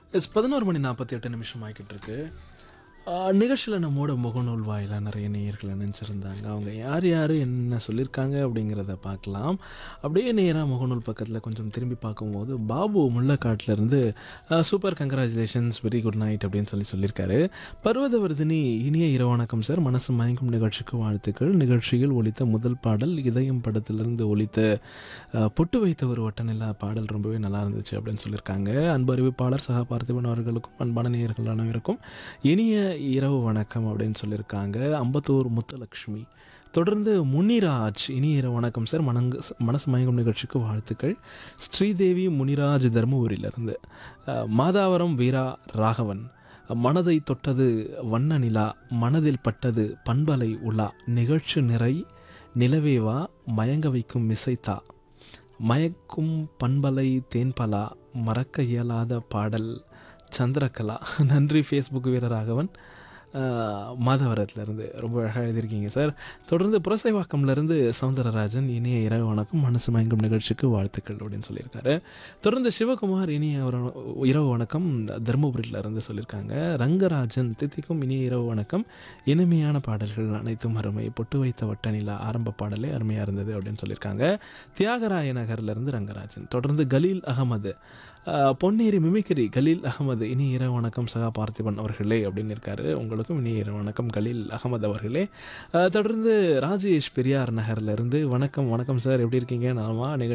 S பதினோரு மணி நாற்பத்தி எட்டு நிமிஷம் ஆகிக்கிட்டு இருக்கு நிகழ்ச்சியில் நம்மோட முகநூல் வாயிலாக நிறைய நேயர்கள் நினச்சிருந்தாங்க அவங்க யார் யார் என்ன சொல்லியிருக்காங்க அப்படிங்கிறத பார்க்கலாம் அப்படியே நேராக முகநூல் பக்கத்தில் கொஞ்சம் திரும்பி பார்க்கும்போது பாபு முள்ளக்காட்டிலேருந்து super congratulations very good night அப்படின்னு சொல்லி சொல்லியிருக்காரு பர்வதவர்தினி இனிய இரவு வணக்கம் சார் மனசு மயங்கும் நிகழ்ச்சிக்கு வாழ்த்துக்கள் நிகழ்ச்சியில் ஒலித்த முதல் பாடல் இதயம் படத்திலிருந்து ஒலித்த அஹ், பொட்டு வைத்த ஒரு வட்டநிலா பாடல் ரொம்பவே நல்லா இருந்துச்சு அப்படின்னு சொல்லியிருக்காங்க அன்பு அறிவிப்பாளர் சகா பார்த்திபன் அவர்களுக்கும் அன்பான நேயர்கள் அனைவருக்கும் இனிய இரவு வணக்கம் அப்படின்னு சொல்லியிருக்காங்க அம்பத்தூர் முத்தலக்ஷ்மி தொடர்ந்து முனிராஜ் இனிய இரவு வணக்கம் சார் மனங்கு மனசு மயங்கும் நிகழ்ச்சிக்கு வாழ்த்துக்கள் ஸ்ரீதேவி முனிராஜ் தருமபுரியிலிருந்து அஹ், மாதாவரம் வீரா ராகவன் மனதை தொட்டது வண்ண நிலா மனதில் பட்டது பண்பலை உலா நிகழ்ச்சி நிறை நிலவேவா மயங்க வைக்கும் மிசைத்தா மயக்கும் பண்பலை தேன்பலா மறக்க இயலாத பாடல் சந்திரகலா நன்றி ஃபேஸ்புக் வீரராகவன் ஆஹ், மாதவரத்துலேருந்து ரொம்ப அழகாக எழுதியிருக்கீங்க சார் தொடர்ந்து புரசைவாக்கம்லேருந்து சவுந்தரராஜன் இனிய இரவு வணக்கம் மனசு மயங்கும் நிகழ்ச்சிக்கு வாழ்த்துக்கள் அப்படின்னு சொல்லியிருக்காரு தொடர்ந்து சிவகுமார் இனிய ஒரு இரவு வணக்கம் தருமபுரியிலேருந்து சொல்லியிருக்காங்க ரங்கராஜன் தித்திக்கும் இனிய இரவு வணக்கம் இனிமையான பாடல்கள் அனைத்தும் அருமை பொட்டு வைத்த வட்ட நிலா ஆரம்ப பாடலே அருமையாக இருந்தது அப்படின்னு சொல்லியிருக்காங்க தியாகராய நகர்லேருந்து ரங்கராஜன் தொடர்ந்து கலீல் அகமது ஆஹ், பொன்னேரி மிமிக்ரி கலீல் அகமது இனி இரவு வணக்கம் சகா பார்த்திபன் அவர்களே அப்படின்னு இருக்காரு உங்களுக்கும் இனி இரவு வணக்கம் கலீல் அகமது அவர்களே ஆஹ், தொடர்ந்து ராஜேஷ் பெரியார் நகர்லேருந்து வணக்கம் வணக்கம் சார் எப்படி இருக்கீங்க நாமா நிகழ்